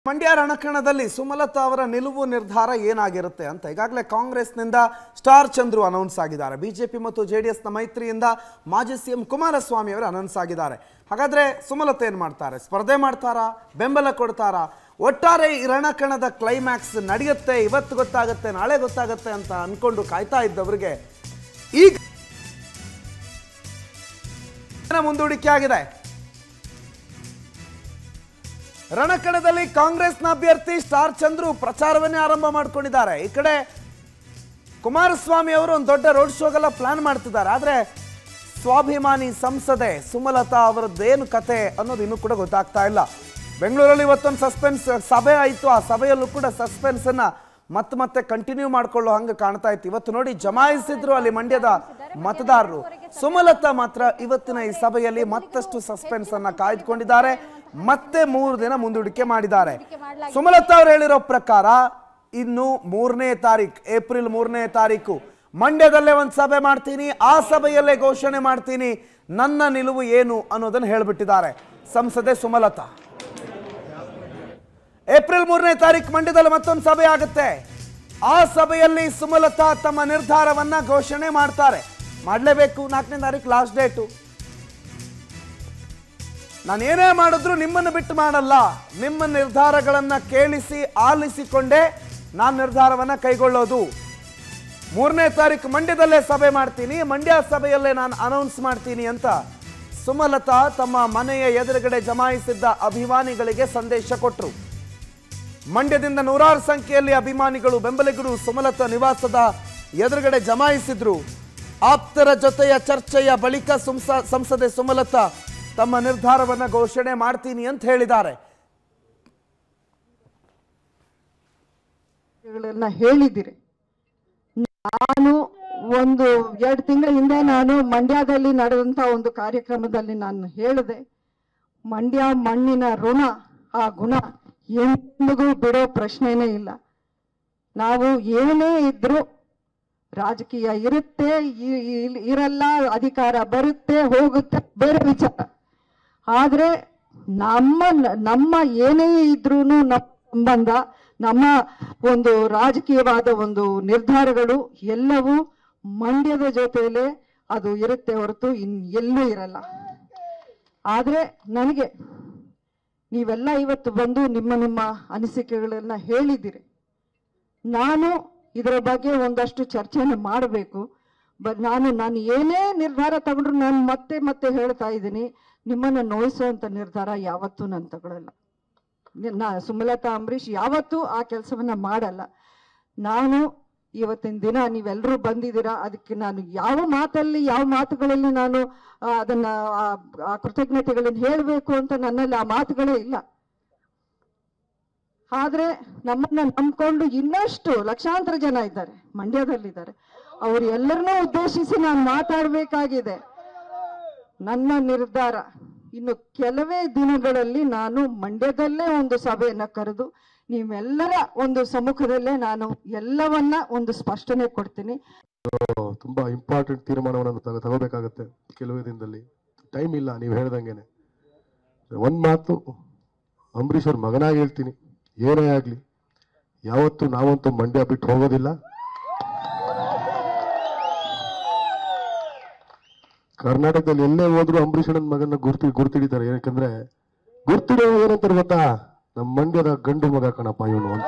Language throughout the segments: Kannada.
ಮಂಡ್ಯ ರಣಕಣದಲ್ಲಿ ಸುಮಲತಾ ಅವರ ನಿಲುವು ನಿರ್ಧಾರ ಏನಾಗಿರುತ್ತೆ ಅಂತ ಈಗಾಗಲೇ ಕಾಂಗ್ರೆಸ್ನಿಂದ ಸ್ಟಾರ್ ಚಂದ್ರು ಅನೌನ್ಸ್ ಆಗಿದ್ದಾರೆ ಬಿಜೆಪಿ ಮತ್ತು ಜೆ ಡಿ ಎಸ್ನ ಮೈತ್ರಿಯಿಂದ ಮಾಜಿ ಸಿಎಂ ಕುಮಾರಸ್ವಾಮಿ ಅವರು ಅನೌನ್ಸ್ ಆಗಿದ್ದಾರೆ ಹಾಗಾದ್ರೆ ಸುಮಲತಾ ಏನು ಮಾಡ್ತಾರೆ ಸ್ಪರ್ಧೆ ಮಾಡ್ತಾರಾ ಬೆಂಬಲ ಕೊಡ್ತಾರಾ ಒಟ್ಟಾರೆ ಈ ರಣಕಣದ ಕ್ಲೈಮ್ಯಾಕ್ಸ್ ನಡೆಯುತ್ತೆ ಇವತ್ತು ಗೊತ್ತಾಗುತ್ತೆ ನಾಳೆ ಗೊತ್ತಾಗುತ್ತೆ ಅಂತ ಅನ್ಕೊಂಡು ಕಾಯ್ತಾ ಇದ್ದವರಿಗೆ ಈಗ ಮುಂದೂಡಿಕೆ ಆಗಿದೆ ರಣಕಣದಲ್ಲಿ ಕಾಂಗ್ರೆಸ್ನ ಅಭ್ಯರ್ಥಿ ಸ್ಟಾರ್ ಚಂದ್ರು ಪ್ರಚಾರವನ್ನೇ ಆರಂಭ ಮಾಡ್ಕೊಂಡಿದ್ದಾರೆ ಈ ಕಡೆ ಕುಮಾರಸ್ವಾಮಿ ಅವರು ಒಂದು ದೊಡ್ಡ ರೋಡ್ ಶೋಗೆಲ್ಲ ಪ್ಲಾನ್ ಮಾಡ್ತಿದ್ದಾರೆ ಆದರೆ ಸ್ವಾಭಿಮಾನಿ ಸಂಸದೆ ಸುಮಲತಾ ಅವರದ್ದೇನು ಕತೆ ಅನ್ನೋದು ಇನ್ನೂ ಕೂಡ ಗೊತ್ತಾಗ್ತಾ ಇಲ್ಲ ಬೆಂಗಳೂರಲ್ಲಿ ಇವತ್ತೊಂದು ಸಸ್ಪೆನ್ಸ್ ಸಭೆ ಆಯಿತು ಆ ಸಭೆಯಲ್ಲೂ ಕೂಡ ಸಸ್ಪೆನ್ಸ್ ಅನ್ನ ಮತ್ತೆ ಮತ್ತೆ ಕಂಟಿನ್ಯೂ ಮಾಡ್ಕೊಳ್ಳೋ ಹಂಗೆ ಕಾಣ್ತಾ ಇತ್ತು ಇವತ್ತು ನೋಡಿ ಜಮಾಯಿಸಿದ್ರು ಅಲ್ಲಿ ಮಂಡ್ಯದ ಮತದಾರರು ಸುಮಲತಾ ಮಾತ್ರ ಇವತ್ತಿನ ಈ ಸಭೆಯಲ್ಲಿ ಮತ್ತಷ್ಟು ಸಸ್ಪೆನ್ಸ್ ಅನ್ನ ಕಾಯ್ದುಕೊಂಡಿದ್ದಾರೆ ಮತ್ತೆ ಮೂರು ದಿನ ಮುಂದೂಡಿಕೆ ಮಾಡಿದ್ದಾರೆ ಸುಮಲತಾ ಅವ್ರು ಹೇಳಿರೋ ಪ್ರಕಾರ ಇನ್ನು ಮೂರನೇ ತಾರೀಕು ಏಪ್ರಿಲ್ ಮೂರನೇ ತಾರೀಕು ಮಂಡ್ಯದಲ್ಲೇ ಒಂದು ಸಭೆ ಮಾಡ್ತೀನಿ ಆ ಸಭೆಯಲ್ಲೇ ಘೋಷಣೆ ಮಾಡ್ತೀನಿ ನನ್ನ ನಿಲುವು ಏನು ಅನ್ನೋದನ್ನು ಹೇಳ್ಬಿಟ್ಟಿದ್ದಾರೆ ಸಂಸದೆ ಸುಮಲತಾ ಏಪ್ರಿಲ್ ಮೂರನೇ ತಾರೀಕು ಮಂಡ್ಯದಲ್ಲಿ ಮತ್ತೊಂದು ಸಭೆ ಆಗುತ್ತೆ ಆ ಸಭೆಯಲ್ಲಿ ಸುಮಲತಾ ತಮ್ಮ ನಿರ್ಧಾರವನ್ನ ಘೋಷಣೆ ಮಾಡ್ತಾರೆ ಮಾಡಲೇಬೇಕು ನಾಲ್ಕನೇ ತಾರೀಕು ಲಾಸ್ಟ್ ಡೇಟು ನಾನು ಏನೇ ಮಾಡಿದ್ರು ನಿಮ್ಮನ್ನು ಬಿಟ್ಟು ಮಾಡಲ್ಲ ನಿಮ್ಮ ನಿರ್ಧಾರಗಳನ್ನ ಕೇಳಿಸಿ ಆಲಿಸಿಕೊಂಡೇ ನಾನು ನಿರ್ಧಾರವನ್ನ ಕೈಗೊಳ್ಳೋದು ಮೂರನೇ ತಾರೀಕು ಮಂಡ್ಯದಲ್ಲೇ ಸಭೆ ಮಾಡ್ತೀನಿ ಮಂಡ್ಯ ಸಭೆಯಲ್ಲೇ ನಾನು ಅನೌನ್ಸ್ ಮಾಡ್ತೀನಿ ಅಂತ ಸುಮಲತಾ ತಮ್ಮ ಮನೆಯ ಎದುರುಗಡೆ ಜಮಾಯಿಸಿದ್ದ ಅಭಿಮಾನಿಗಳಿಗೆ ಸಂದೇಶ ಕೊಟ್ಟರು ಮಂಡ್ಯದಿಂದ ನೂರಾರು ಸಂಖ್ಯೆಯಲ್ಲಿ ಅಭಿಮಾನಿಗಳು ಬೆಂಬಲಿಗರು ಸುಮಲತಾ ನಿವಾಸದ ಎದುರುಗಡೆ ಜಮಾಯಿಸಿದ್ರು ಆಪ್ತರ ಜೊತೆಯ ಚರ್ಚೆಯ ಬಳಿಕ ಸಂಸ ಸಂಸದೆ ಸುಮಲತಾ ತಮ್ಮ ನಿರ್ಧಾರವನ್ನ ಘೋಷಣೆ ಮಾಡ್ತೀನಿ ಅಂತ ಹೇಳಿದ್ದಾರೆ ಗಳನ್ನ ಹೇಳಿದಿರಿ ನಾನು ಒಂದು ಎರಡು ತಿಂಗಳ ಹಿಂದೆ ನಾನು ಮಂಡ್ಯದಲ್ಲಿ ನಡೆದಂತ ಒಂದು ಕಾರ್ಯಕ್ರಮದಲ್ಲಿ ನಾನು ಹೇಳಿದೆ ಮಂಡ್ಯ ಮಣ್ಣಿನ ಋಣ ಆ ಗುಣ ಎಂದಿಗೂ ಬಿಡೋ ಪ್ರಶ್ನೆನೇ ಇಲ್ಲ ನಾವು ಏನೇ ಇದ್ರು ರಾಜಕೀಯ ಇರುತ್ತೆ ಇ- ಇ- ಇರಲ್ಲ ಅಧಿಕಾರ ಬರುತ್ತೆ ಹೋಗುತ್ತೆ ಬೇರೆ ವಿಚಾರ ಆದ್ರೆ ನಮ್ಮ ನಮ್ಮ ಏನೇ ಇದ್ರೂ ನಮ್ಮ ಸಂಬಂಧ ನಮ್ಮ ಒಂದು ರಾಜಕೀಯವಾದ ಒಂದು ನಿರ್ಧಾರಗಳು ಎಲ್ಲವೂ ಮಂಡ್ಯದ ಜೊತೆಯಲ್ಲೇ ಅದು ಇರುತ್ತೆ ಹೊರತು ಇನ್ ಎಲ್ಲೂ ಇರಲ್ಲ ಆದ್ರೆ ನನಗೆ ನೀವೆಲ್ಲ ಇವತ್ತು ಬಂದು ನಿಮ್ಮ ನಿಮ್ಮ ಅನಿಸಿಕೆಗಳನ್ನ ಹೇಳಿದಿರಿ ನಾನು ಇದರ ಬಗ್ಗೆ ಒಂದಷ್ಟು ಚರ್ಚೆನ ಮಾಡಬೇಕು ಬಟ್ ನಾನು ನಾನು ಏನೇ ನಿರ್ಧಾರ ತಗೊಂಡ್ರು ನಾನು ಮತ್ತೆ ಮತ್ತೆ ಹೇಳ್ತಾ ಇದ್ದೀನಿ ನಿಮ್ಮನ್ನು ನೋಯಿಸುವಂತ ನಿರ್ಧಾರ ಯಾವತ್ತೂ ನಾನು ತಗೊಳ್ಳಲ್ಲ ನಿ- ನಾ ಸುಮಲತಾ ಅಂಬರೀಷ್ ಯಾವತ್ತೂ ಆ ಕೆಲಸವನ್ನ ಮಾಡಲ್ಲ ನಾನು ಇವತ್ತಿನ ದಿನ ನೀವೆಲ್ಲರೂ ಬಂದಿದ್ದೀರಾ ಅದಕ್ಕೆ ನಾನು ಯಾವ ಮಾತಲ್ಲಿ ಯಾವ ಮಾತುಗಳಲ್ಲಿ ನಾನು ಆ, ಅದನ್ನ ಆ- ಆ ಕೃತಜ್ಞತೆಗಳನ್ನು ಹೇಳಬೇಕು ಅಂತ ನನ್ನಲ್ಲಿ ಆ ಮಾತುಗಳೇ ಇಲ್ಲ ಆದ್ರೆ ನಮ್ಮನ್ನ ನಂಬ್ಕೊಂಡು ಇನ್ನಷ್ಟು ಲಕ್ಷಾಂತರ ಜನ ಇದ್ದಾರೆ ಮಂಡ್ಯದಲ್ಲಿದ್ದಾರೆ ಅವ್ರು ಎಲ್ಲರನ್ನೂ ಉದ್ದೇಶಿಸಿ ನಾನು ಮಾತಾಡಬೇಕಾಗಿದೆ ನನ್ನ ನಿರ್ಧಾರ ಇನ್ನು ಕೆಲವೇ ದಿನಗಳಲ್ಲಿ ನಾನು ಮಂಡ್ಯದಲ್ಲೇ ಒಂದು ಸಭೆಯನ್ನ ಕರೆದು ನೀವೆಲ್ಲರ ಒಂದು ಸಮ್ಮುಖದಲ್ಲೇ ನಾನು ಎಲ್ಲವನ್ನ ಒಂದು ಸ್ಪಷ್ಟನೆ ಕೊಡ್ತೀನಿ ತುಂಬಾ ಇಂಪಾರ್ಟೆಂಟ್ ತೀರ್ಮಾನವನ್ನು ತಗೋ ತಗೋಬೇಕಾಗತ್ತೆ ಕೆಲವೇ ದಿನದಲ್ಲಿ ಟೈಮ್ ಇಲ್ಲ ನೀವು ಹೇಳ್ದಂಗೆನೆ ಒಂದ್ ಮಾತು ಅಂಬರೀಷ್ ಅವ್ರ ಮಗನಾಗಿ ಹೇಳ್ತೀನಿ ಏನೇ ಆಗ್ಲಿ ಯಾವತ್ತು ನಾವಂತೂ ಮಂಡ್ಯ ಬಿಟ್ಟು ಹೋಗೋದಿಲ್ಲ ಕರ್ನಾಟಕದಲ್ಲಿ ಎಲ್ಲೇ ಹೋದ್ರು ಅಂಬರೀಷ್ ಅಣ್ಣನ ಮಗನ ಗುರ್ತಿ ಗುರ್ತಿಡಿತಾರೆ ಯಾಕಂದ್ರೆ ಗುರ್ತಿಡೋ ಏನಂತಾರೆ ಗೊತ್ತಾ ನಮ್ಮ ಮಂಡ್ಯದ ಗಂಡು ಮಗ ಕಣಪ್ಪ ಇವನು ಅಂತ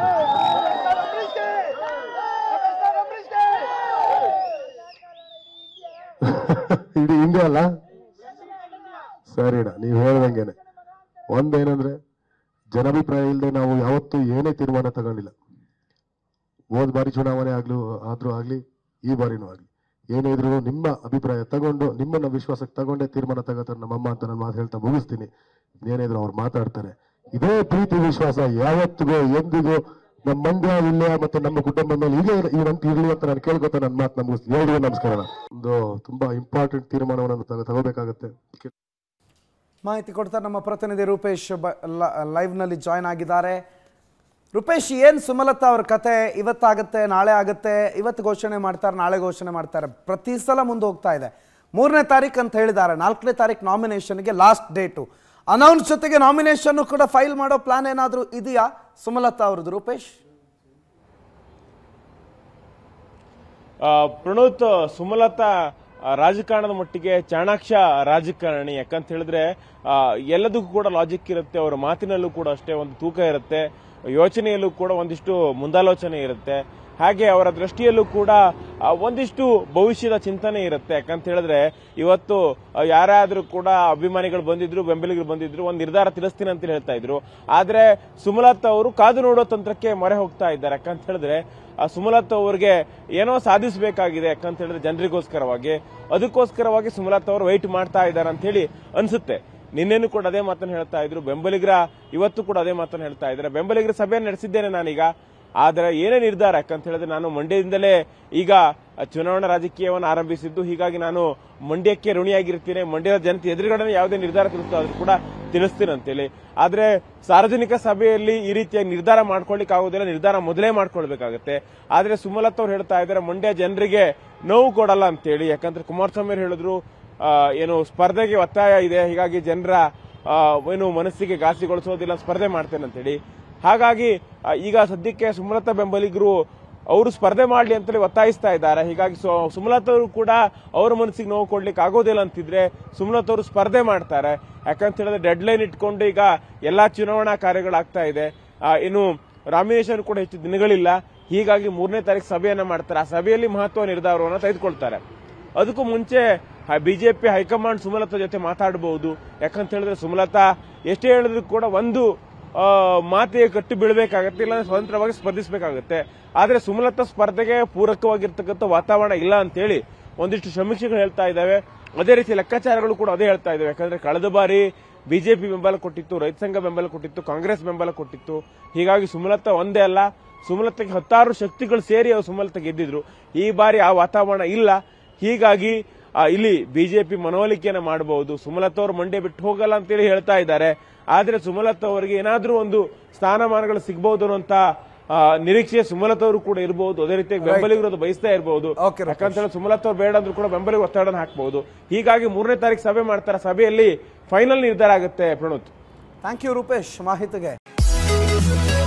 ಇಡೀ ಇಂಡಿಯಾ ಅಲ್ಲ ಸರಿಡ ನೀವು ಹೇಳ್ದಂಗೆನೆ ಒಂದೇನಂದ್ರೆ ಜನಾಭಿಪ್ರಾಯ ಇಲ್ಲದೆ ನಾವು ಯಾವತ್ತೂ ಏನೇ ತೀರ್ಮಾನ ತಗೊಂಡಿಲ್ಲ ಹೋದ್ ಬಾರಿ ಚುನಾವಣೆ ಆಗ್ಲು ಆದ್ರೂ ಆಗ್ಲಿ ಈ ಬಾರಿನೂ ಆಗ್ಲಿ ಏನೇ ಇದ್ರು ನಿಮ್ಮ ಅಭಿಪ್ರಾಯ ತಗೊಂಡು ನಿಮ್ಮನ್ನ ವಿಶ್ವಾಸಕ್ಕೆ ತಗೊಂಡೇ ತೀರ್ಮಾನ ತಗೋತಾರೆ ನಮ್ಮಮ್ಮ ಅಂತ ನಾನು ಮಾತು ಹೇಳ್ತಾ ಮುಗಿಸ್ತೀನಿ ಏನಿದ್ರು ಅವ್ರು ಮಾತಾಡ್ತಾರೆ ಇದೇ ಪ್ರೀತಿ ವಿಶ್ವಾಸ ಯಾವತ್ತಿಗೂ ಎಂದಿಗೂ ನಮ್ಮ ಮಂಡ್ಯ ಇಲ್ಲೇ ಮತ್ತೆ ನಮ್ಮ ಕುಟುಂಬದ ಮೇಲೆ ಹೀಗೆ ಇರಂತ ಇರ್ಲಿ ಅಂತ ನಾನು ಕೇಳ್ಕೊತ ನನ್ನ ಮಾತು ನಮ್ಗೆ ಎಲ್ರಿಗೂ ನಮಸ್ಕಾರ ಒಂದು ತುಂಬಾ ಇಂಪಾರ್ಟೆಂಟ್ ತೀರ್ಮಾನವನ್ನು ತಗೋ ತಗೋಬೇಕಾಗತ್ತೆ ಮಾಹಿತಿ ಕೊಡ್ತಾರೆ ನಮ್ಮ ಪ್ರತಿನಿಧಿ ರೂಪೇಶ್ ಬ- ಲ- ಲೈವ್ನಲ್ಲಿ ಜಾಯ್ನ್ ಆಗಿದ್ದಾರೆ ರೂಪೇಶ್ ಏನು ಸುಮಲತಾ ಅವ್ರ ಕತೆ ಇವತ್ತಾಗುತ್ತೆ ನಾಳೆ ಆಗುತ್ತೆ ಇವತ್ತು ಘೋಷಣೆ ಮಾಡ್ತಾರೆ ನಾಳೆ ಘೋಷಣೆ ಮಾಡ್ತಾರೆ ಪ್ರತಿ ಸಲ ಮುಂದೆ ಹೋಗ್ತಾ ಇದೆ ಮೂರನೇ ತಾರೀಕು ಅಂತ ಹೇಳಿದ್ದಾರೆ ನಾಲ್ಕನೇ ತಾರೀಕು ನಾಮಿನೇಷನ್ಗೆ ಲಾಸ್ಟ್ ಡೇಟು ಅನೌನ್ಸ್ ಜೊತೆಗೆ ನಾಮಿನೇಷನ್ ಕೂಡ ಫೈಲ್ ಮಾಡೋ ಪ್ಲಾನ್ ಏನಾದರೂ ಇದೆಯಾ ಸುಮಲತಾ ಅವ್ರದ್ದು ರೂಪೇಶ್ ಆ, ಪ್ರಣೋತ್ ಸುಮಲತಾ ಆ, ರಾಜಕಾರಣದ ಮಟ್ಟಿಗೆ ಚಾಣಾಕ್ಷ ರಾಜಕಾರಣಿ ಯಾಕಂತ ಹೇಳಿದ್ರೆ ಆ, ಎಲ್ಲದಕ್ಕೂ ಕೂಡ ಲಾಜಿಕ್ ಇರುತ್ತೆ ಅವರ ಮಾತಿನಲ್ಲೂ ಕೂಡ ಅಷ್ಟೇ ಒಂದು ತೂಕ ಇರುತ್ತೆ ಯೋಚನೆಯಲ್ಲೂ ಕೂಡ ಒಂದಿಷ್ಟು ಮುಂದಾಲೋಚನೆ ಇರುತ್ತೆ ಹಾಗೆ ಅವರ ದೃಷ್ಟಿಯಲ್ಲೂ ಕೂಡ ಆ, ಒಂದಿಷ್ಟು ಭವಿಷ್ಯದ ಚಿಂತನೆ ಇರುತ್ತೆ ಯಾಕಂತ ಹೇಳಿದ್ರೆ ಇವತ್ತು ಆ, ಯಾರಾದ್ರೂ ಕೂಡ ಅಭಿಮಾನಿಗಳು ಬಂದಿದ್ರು ಬೆಂಬಲಿಗರು ಬಂದಿದ್ರು ಒಂದು ನಿರ್ಧಾರ ತಿಳಿಸ್ತೀನಿ ಅಂತ ಹೇಳ್ತಾ ಇದ್ರು ಆದ್ರೆ ಸುಮಲತಾ ಅವರು ಕಾದು ನೋಡೋ ತಂತ್ರಕ್ಕೆ ಮೊರೆ ಹೋಗ್ತಾ ಇದ್ದಾರೆ ಯಾಕಂತ ಹೇಳಿದ್ರೆ ಆ ಸುಮಲತಾ ಅವರಿಗೆ ಏನೋ ಸಾಧಿಸಬೇಕಾಗಿದೆ ಯಾಕಂತ ಹೇಳಿದ್ರೆ ಜನರಿಗೋಸ್ಕರವಾಗಿ ಅದಕ್ಕೋಸ್ಕರವಾಗಿ ಸುಮಲತಾ ಅವರು ವೈಟ್ ಮಾಡ್ತಾ ಇದ್ದಾರೆ ಅಂತ ಹೇಳಿ ಅನ್ಸುತ್ತೆ ನಿನ್ನೆನೂ ಕೂಡ ಅದೇ ಮಾತನ್ನು ಹೇಳ್ತಾ ಇದ್ರು ಬೆಂಬಲಿಗರ ಇವತ್ತು ಕೂಡ ಅದೇ ಮಾತನ್ನು ಹೇಳ್ತಾ ಇದ್ದಾರೆ ಬೆಂಬಲಿಗರ ಸಭೆ ನಡೆಸಿದ್ದೇನೆ ನಾನೀಗ ಆದ್ರೆ ಏನೇ ನಿರ್ಧಾರ ಯಾಕಂತ ಹೇಳಿದ್ರೆ ನಾನು ಮಂಡ್ಯದಿಂದಲೇ ಈಗ ಚುನಾವಣಾ ರಾಜಕೀಯವನ್ನು ಆರಂಭಿಸಿದ್ದು ಹೀಗಾಗಿ ನಾನು ಮಂಡ್ಯಕ್ಕೆ ಋಣಿಯಾಗಿರ್ತೀನಿ ಮಂಡ್ಯದ ಜನತೆ ಎದುರುಗಡೆ ಯಾವುದೇ ನಿರ್ಧಾರ ತಿಳಿಸ್ತೋ ಆದ್ರೂ ಕೂಡ ತಿಳಿಸ್ತೀನಿ ಅಂತೇಳಿ ಆದ್ರೆ ಸಾರ್ವಜನಿಕ ಸಭೆಯಲ್ಲಿ ಈ ರೀತಿಯ ನಿರ್ಧಾರ ಮಾಡ್ಕೊಳ್ಳಿಕ್ಕೆ ಆಗೋದಿಲ್ಲ ನಿರ್ಧಾರ ಮೊದಲೇ ಮಾಡ್ಕೊಳ್ಬೇಕಾಗತ್ತೆ ಆದ್ರೆ ಸುಮಲತಾ ಅವ್ರು ಹೇಳ್ತಾ ಇದ್ದಾರೆ ಮಂಡ್ಯ ಜನರಿಗೆ ನೋವು ಕೊಡಲ್ಲ ಅಂತೇಳಿ ಯಾಕಂದ್ರೆ ಕುಮಾರಸ್ವಾಮಿ ಅವ್ರು ಹೇಳಿದ್ರು ಆ, ಏನು ಸ್ಪರ್ಧೆಗೆ ಒತ್ತಾಯ ಇದೆ ಹೀಗಾಗಿ ಜನರ ಆ, ಏನು ಮನಸ್ಸಿಗೆ ಘಾಸಿಗೊಳಿಸೋದಿಲ್ಲ ಸ್ಪರ್ಧೆ ಮಾಡ್ತೇನೆ ಅಂತೇಳಿ ಹಾಗಾಗಿ ಆ, ಈಗ ಸದ್ಯಕ್ಕೆ ಸುಮಲತಾ ಬೆಂಬಲಿಗರು ಅವರು ಸ್ಪರ್ಧೆ ಮಾಡ್ಲಿ ಅಂತೇಳಿ ಒತ್ತಾಯಿಸ್ತಾ ಇದ್ದಾರೆ ಹೀಗಾಗಿ ಸು- ಸುಮಲತಾ ಅವರು ಕೂಡ ಅವ್ರ ಮನಸ್ಸಿಗೆ ನೋವು ಕೊಡ್ಲಿಕ್ಕೆ ಆಗೋದಿಲ್ಲ ಅಂತಿದ್ರೆ ಸುಮಲತಾ ಅವರು ಸ್ಪರ್ಧೆ ಮಾಡ್ತಾರೆ ಯಾಕಂತ ಹೇಳಿದ್ರೆ ಡೆಡ್ ಲೈನ್ ಇಟ್ಕೊಂಡು ಈಗ ಎಲ್ಲಾ ಚುನಾವಣಾ ಕಾರ್ಯಗಳಾಗ್ತಾ ಇದೆ ಆ, ಇನ್ನು ರಾಮಿನೇಷನ್ ಕೂಡ ಹೆಚ್ಚು ದಿನಗಳಿಲ್ಲ ಹೀಗಾಗಿ ಮೂರನೇ ತಾರೀಕು ಸಭೆಯನ್ನ ಮಾಡ್ತಾರೆ ಆ ಸಭೆಯಲ್ಲಿ ಮಹತ್ವ ನಿರ್ಧಾರವನ್ನು ತೆಗೆದುಕೊಳ್ತಾರೆ ಅದಕ್ಕೂ ಮುಂಚೆ ಬಿಜೆಪಿ ಹೈಕಮಾಂಡ್ ಸುಮಲತಾ ಜೊತೆ ಮಾತಾಡಬಹುದು ಯಾಕಂತ ಹೇಳಿದ್ರೆ ಸುಮಲತಾ ಎಷ್ಟೇ ಹೇಳಿದ್ರು ಕೂಡ ಒಂದು ಆ, ಮಾತಿಗೆ ಕಟ್ಟಿ ಬೀಳಬೇಕಾಗತ್ತೆ ಇಲ್ಲ ಸ್ವತಂತ್ರವಾಗಿ ಸ್ಪರ್ಧಿಸಬೇಕಾಗತ್ತೆ ಆದ್ರೆ ಸುಮಲತಾ ಸ್ಪರ್ಧೆಗೆ ಪೂರಕವಾಗಿರ್ತಕ್ಕಂಥ ವಾತಾವರಣ ಇಲ್ಲ ಅಂತೇಳಿ ಒಂದಿಷ್ಟು ಸಮೀಕ್ಷೆಗಳು ಹೇಳ್ತಾ ಇದ್ದಾವೆ ಅದೇ ರೀತಿ ಲೆಕ್ಕಾಚಾರಗಳು ಕೂಡ ಅದೇ ಹೇಳ್ತಾ ಇದ್ದಾವೆ ಯಾಕಂದ್ರೆ ಕಳೆದ ಬಾರಿ ಬಿಜೆಪಿ ಬೆಂಬಲ ಕೊಟ್ಟಿತ್ತು ರೈತ ಸಂಘ ಬೆಂಬಲ ಕೊಟ್ಟಿತ್ತು ಕಾಂಗ್ರೆಸ್ ಬೆಂಬಲ ಕೊಟ್ಟಿತ್ತು ಹೀಗಾಗಿ ಸುಮಲತಾ ಒಂದೇ ಅಲ್ಲ ಸುಮಲತಾಗೆ ಹತ್ತಾರು ಶಕ್ತಿಗಳು ಸೇರಿ ಅವರು ಸುಮಲತಾ ಗೆದ್ದಿದ್ರು ಈ ಬಾರಿ ಆ ವಾತಾವರಣ ಇಲ್ಲ ಹೀಗಾಗಿ ಆ, ಇಲ್ಲಿ ಬಿಜೆಪಿ ಮನವೊಲಿಕೆಯನ್ನ ಮಾಡಬಹುದು ಸುಮಲತಾ ಅವರು ಮಂಡ್ಯ ಬಿಟ್ಟು ಹೋಗಲ್ಲ ಅಂತೇಳಿ ಹೇಳ್ತಾ ಇದ್ದಾರೆ ಆದ್ರೆ ಸುಮಲತಾ ಅವರಿಗೆ ಏನಾದ್ರೂ ಒಂದು ಸ್ಥಾನಮಾನಗಳು ಸಿಗಬಹುದು ಅನ್ನುವಂತ ಆ, ನಿರೀಕ್ಷೆ ಸುಮಲತಾ ಅವರು ಕೂಡ ಇರಬಹುದು ಅದೇ ರೀತಿ ಬೆಂಬಲಿಗರು ಅದು ಬಯಸ್ತಾ ಇರಬಹುದು Okay, ರಾಕೇಶ್. ಯಾಕಂತ ಹೇಳಿ ಸುಮಲತಾ ಅವ್ರು ಬೇಡ ಅಂದ್ರೂ ಕೂಡ ಬೆಂಬಲಿಗ ಒತ್ತಡ ಹಾಕಬಹುದು ಹೀಗಾಗಿ ಮೂರನೇ ತಾರೀಕು ಸಭೆ ಮಾಡ್ತಾರೆ ಸಭೆಯಲ್ಲಿ ಫೈನಲ್ ನಿರ್ಧಾರ ಆಗುತ್ತೆ ಪ್ರಣೋತ್ ಥ್ಯಾಂಕ್ ಯು ರೂಪೇಶ್ ಮಾಹಿತಿಗೆ